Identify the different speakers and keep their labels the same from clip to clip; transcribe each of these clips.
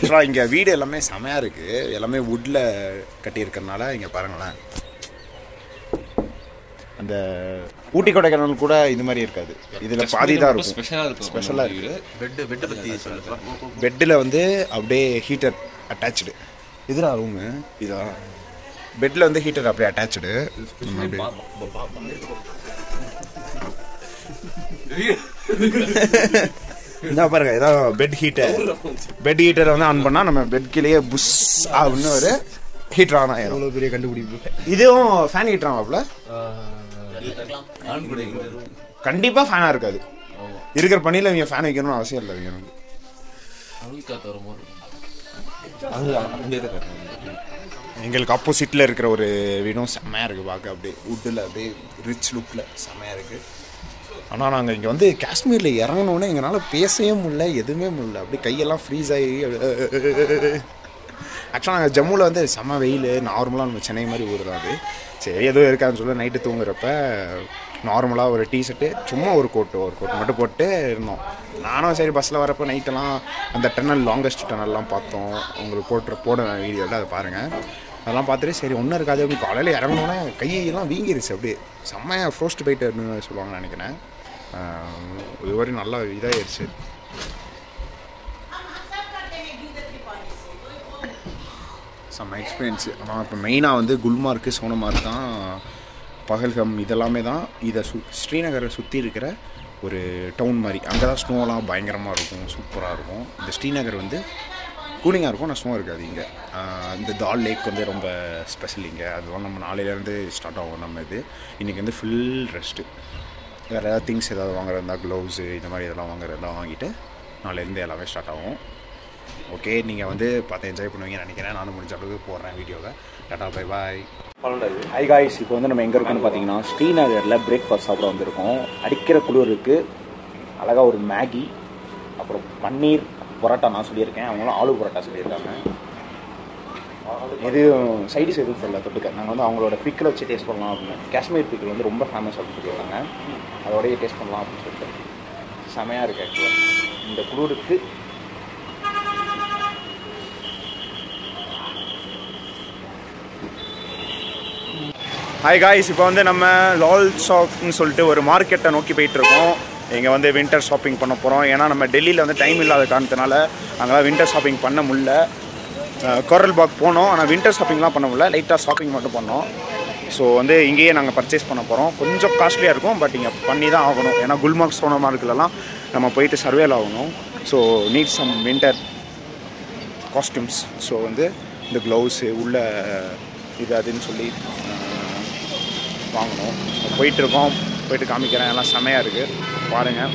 Speaker 1: ஆக்சுவலாக இங்கே வீடு எல்லாமே செமையாக இருக்குது எல்லாமே வுட்டில் கட்டியிருக்கறனால இங்கே பாருங்களேன் அந்த ஊட்டி கொடைக்கானல் கூட இது மாதிரி இருக்காது இதில் பாதி தான் இருக்கும்
Speaker 2: ஸ்பெஷலாக இருக்கும்
Speaker 1: ஸ்பெஷலாக
Speaker 2: நம்ம
Speaker 1: இருக்குது
Speaker 2: வீடு
Speaker 3: பெட்டு பெட்டை பற்றி சொல்லுங்கள்
Speaker 1: பெட்டில் வந்து அப்படியே ஹீட்டர் அட்டாச்சு இதுதான் ரூமு இதா பெட்டில் வந்து ஹீட்டர் அப்படியே அட்டாச்சு என்ன பாருங்க இதான் பெட் ஹீட்டர் பெட் ஹீட்டரை வந்து ஆன் பண்ணால் நம்ம பெட் கீழேயே புஷ் அப்படின்னு ஒரு ஹீட்டர் ஆன் ஆயிரும்
Speaker 3: அவ்வளோ பெரிய கண்டுபிடிப்பு
Speaker 1: இதுவும் ஃபேன் ஹீட்டர் ஆகல
Speaker 2: ஆன் கூட இந்த room.
Speaker 1: கண்டிப்பாக ஃபேனாக இருக்காது இருக்கிற பணியில் இவங்க ஃபேன் வைக்கணும்னு அவசியம் இல்லை இவங்க
Speaker 2: அனல் காத்து வர மாதிரி இருக்கும்.
Speaker 3: அது அப்படியே தான் கட்டணும்
Speaker 1: எங்களுக்கு ஆப்போசிட்டில் இருக்கிற ஒரு வீடும் செம்மையாக இருக்குது பார்க்க அப்படியே வுட்டில் அப்படியே ரிச் லுக்கில் செம்மையாக இருக்குது ஆனால் நாங்கள் இங்கே வந்து காஷ்மீரில் இறங்கினோன்னே எங்களால் பேசவே முடியல எதுவுமே முடியல அப்படியே கையெல்லாம் ஃப்ரீஸ் ஆகி ஆக்சுவலாக நாங்கள் ஜம்முவில் வந்து செம்ம வெயில் நார்மலாக நம்ம சென்னை மாதிரி ஊர் தான் அது சரி எதுவும் இருக்காதுன்னு சொல்லி நைட்டு தூங்குறப்ப நார்மலாக ஒரு டிஷர்ட்டு சும்மா ஒரு கோட்டு ஒரு கோட் மட்டும் போட்டு இருந்தோம் நானும் சரி பஸ்ஸில் வரப்போ நைட்டெல்லாம் அந்த டனல் லாங்கஸ்ட் டனல்லாம் பார்த்தோம் உங்களுக்கு போட்டு போட வீடியோவில் அதை பாருங்கள் அதெல்லாம் பார்த்துட்டு சரி ஒன்றும் இருக்காது அப்படி காலையில் இறங்கினோன்னே கையெல்லாம் வீங்கிருச்சு அப்படியே செம்மையாக ஃப்ரோஸ்ட் போயிட்டு சொல்லுவாங்கன்னு நினைக்கிறேன் ஆஹ் இது வரையும் நல்லா இதாகிடுச்சு செம்ம எக்ஸ்பீரியன்ஸ் ஆனால் இப்போ மெயினாக வந்து குல்மார்க்கு சோனமார்க் தான் பகல்கம் இதெல்லாமே தான் இதை சு ஸ்ரீநகரை சுற்றி இருக்கிற ஒரு டவுன் மாதிரி அங்கே தான் ஸ்னோலாம் பயங்கரமாக இருக்கும் சூப்பராக இருக்கும் இந்த ஸ்ரீநகர் வந்து கூலிங்காக இருக்கும் ஆனால் ஸ்னோ இருக்காது இங்கே ஆஹ் இந்த தால் லேக் வந்து ரொம்ப ஸ்பெஷல் இங்கே அதெல்லாம் நம்ம நாளையிலேருந்து ஸ்டார்ட் ஆகும் நம்ம இது இன்றைக்கி வந்து ஃபுல் ரெஸ்ட்டு வேறு ஏதாவது திங்ஸ் ஏதாவது வாங்குறதா இருந்தால் க்ளவுஸு இந்த மாதிரி இதெல்லாம் வாங்குறதெல்லாம் வாங்கிட்டு நாளையிலேருந்து எல்லாமே ஸ்டார்ட் ஆகும் ஓகே நீங்கள் வந்து பார்த்து என்ஜாய் பண்ணுவீங்கன்னு நினைக்கிறேன் நானும் முடிஞ்ச அளவுக்கு போடுறேன் வீடியோவை tata bye bye hi guys இப்போ வந்து நம்ம எங்கே இருக்கோம்னு பார்த்தீங்கன்னா ஸ்ரீநகரில் பிரேக்ஃபாஸ்ட் சாப்பிட வந்திருக்கோம் அடிக்கிற குளிருக்கு அழகாக ஒரு மேகி அப்புறம் பன்னீர் பரோட்டா நான் சொல்லியிருக்கேன் அவங்களும் ஆலு பரோட்டா சொல்லியிருக்காங்க எதுவும் சைடிஸ் எதுவும் சொல்லல தொட்டுக்க நாங்கள் வந்து அவங்களோட பிக்கில் வச்சு டேஸ்ட் பண்ணலாம் அப்படின்னு காஷ்மீர் பிக்கில் வந்து ரொம்ப ஃபேமஸ் அப்படின்னு சொல்லியிருக்காங்க அதோடய டேஸ்ட் பண்ணலாம் அப்படின்னு சொல்லிட்டு செமையாக இருக்குது ஆக்சுவலாக இந்த குளிருக்கு ஹாய் காய்ஸ் இப்போ வந்து நம்ம லால் ஷாப்னு சொல்லிட்டு ஒரு மார்க்கெட்டை நோக்கி போயிட்டு இருக்கோம் இங்கே வந்து வின்டர் ஷாப்பிங் பண்ண போகிறோம் ஏன்னா நம்ம டெல்லியில் வந்து டைம் இல்லாத காரணத்தினால அங்கெல்லாம் வின்டர் ஷாப்பிங் பண்ண முடியல கொரல் பாக் போனோம் ஆனால் வின்டர் ஷாப்பிங்லாம் பண்ண முடியல லைட்டாக ஷாப்பிங் மட்டும் பண்ணோம் ஸோ வந்து இங்கேயே நாங்கள் பர்ச்சேஸ் பண்ண போகிறோம் கொஞ்சம் காஸ்ட்லியாக இருக்கும் பட் இங்கே பண்ணி தான் ஆகணும் ஏன்னா குல்மார்க் சோனமார்க்குலலாம் நம்ம போயிட்டு சர்வேல் ஆகணும் so need some winter costumes so வந்து இந்த க்ளவுஸு உள்ள இது அதுன்னு சொல்லி அஹ், வாங்கணும் ஸோ போயிட்டுருக்கோம் போயிட்டு காமிக்கிறேன் எல்லாம் செமையாக இருக்குது பாருங்கள்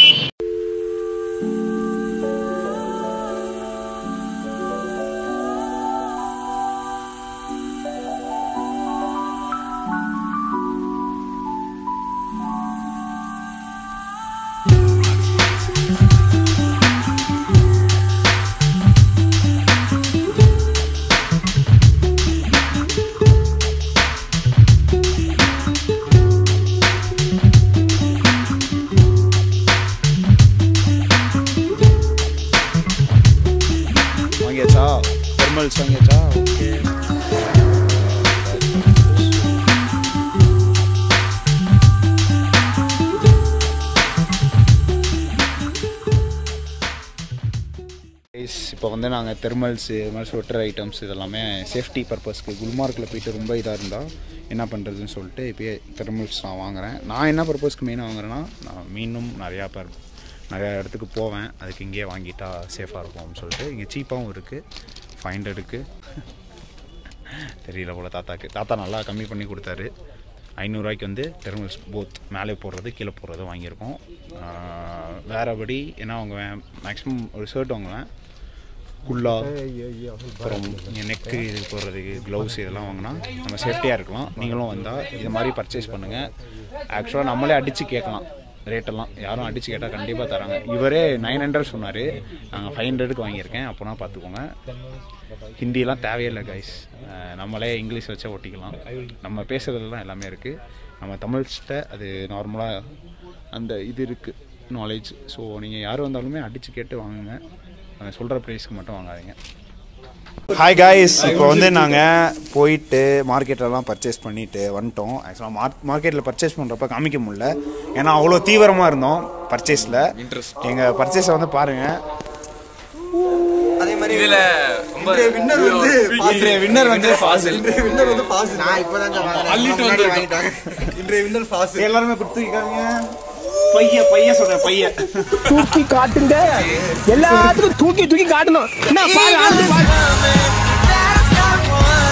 Speaker 1: வாங்கியாச்சா தெர்மல்ஸ் வாங்கியாச்சா ஓகே இப்போ வந்து நாங்கள் தெர்மல்ஸ் இது மாதிரி ஸ்வெட்டர் ஐட்டம்ஸ் இதெல்லாமே சேஃப்டி பர்பஸ்க்கு குல்மார்க்கில் போயிட்டு ரொம்ப இதாக இருந்தால் என்ன பண்ணுறதுன்னு சொல்லிட்டு இப்போயே தெர்மல்ஸ் நான் வாங்குறேன் நான் என்ன பர்பஸ்க்கு மெயினாக வாங்குறேன்னா நான் மீண்டும் நிறையா பர் நிறையா இடத்துக்கு போவேன் அதுக்கு இங்கேயே வாங்கிட்டா சேஃபாக இருக்கும்னு சொல்லிட்டு இங்கே சீப்பாகவும் இருக்குது ஃபைவ் ஹண்ட்ரடுக்கு தெரியல போல் தாத்தாக்கு தாத்தா நல்லா கம்மி பண்ணி கொடுத்தாரு ஐநூறுரூவாய்க்கு வந்து தெர்மல்ஸ் போத் மேலே போடுறது கீழே போடுறது வாங்கியிருக்கோம் ஆஹ் வேறபடி என்ன வாங்குவேன் மேக்ஸிமம் ஒரு ஷர்ட் வாங்குவேன் குல்லா அப்புறம் நெக்கு இது போடுறதுக்கு க்ளவுஸ் இதெல்லாம் வாங்கினா நம்ம சேஃப்டியாக இருக்கலாம் நீங்களும் வந்தால் இது மாதிரி பர்ச்சேஸ் பண்ணுங்கள் ஆக்சுவலாக நம்மளே அடித்து கேட்கலாம் ரேட்டெல்லாம் யாரும் அடித்து கேட்டால் கண்டிப்பாக தராங்க இவரே நைன் ஹண்ட்ரட் சொன்னார் நாங்கள் ஃபைவ் ஹண்ட்ரடுக்கு வாங்கியிருக்கேன் அப்போனா பார்த்துக்கோங்க ஹிந்திலாம் தேவையில்லை கைஸ் நம்மளே இங்கிலீஷ் வச்சே ஒட்டிக்கலாம் நம்ம பேசுகிறதுலாம் எல்லாமே இருக்குது நம்ம தமிழ்கிட்ட அது நார்மலாக அந்த இது இருக்குது நாலேஜ் ஸோ நீங்கள் யார் வந்தாலுமே அடித்து கேட்டு வாங்குங்க அவன் சொல்கிற ப்ரைஸ்க்கு மட்டும் வாங்காதீங்க ஹாய் காய்ஸ் இப்போ வந்து நாங்கள் போயிட்டு மார்க்கெட்டெல்லாம் பர்ச்சேஸ் பண்ணிட்டு வந்துட்டோம் ஆக்சுவலாக மார்க் மார்க்கெட்டில் பர்ச்சேஸ் பண்ணுறப்ப காமிக்க முடியல ஏன்னா அவ்வளோ தீவிரமாக இருந்தோம் பர்ச்சேஸில் எங்கள் பர்ச்சேஸை வந்து பாருங்கள்
Speaker 4: அதே மாதிரி
Speaker 2: இதுல
Speaker 4: இன்றைய வின்னர் வந்து
Speaker 1: இன்றைய வின்னர் வந்து ஃபாசில்
Speaker 4: இன்றைய வின்னர் வந்து ஃபாசில் நான் இப்பதான்
Speaker 2: அள்ளிட்டு வந்திருக்கேன்.
Speaker 4: இன்றைய வின்னர் ஃபாசில்
Speaker 1: எல்லாருமே கொடுத்துருக்காங்க பைய பைய சொல்கிறேன் பைய
Speaker 5: தூக்கி காட்டுங்க எல்லாத்துக்கும் தூக்கி தூக்கி காட்டணும் என்ன பாரு ஆடுது பாரு
Speaker 6: That's not one.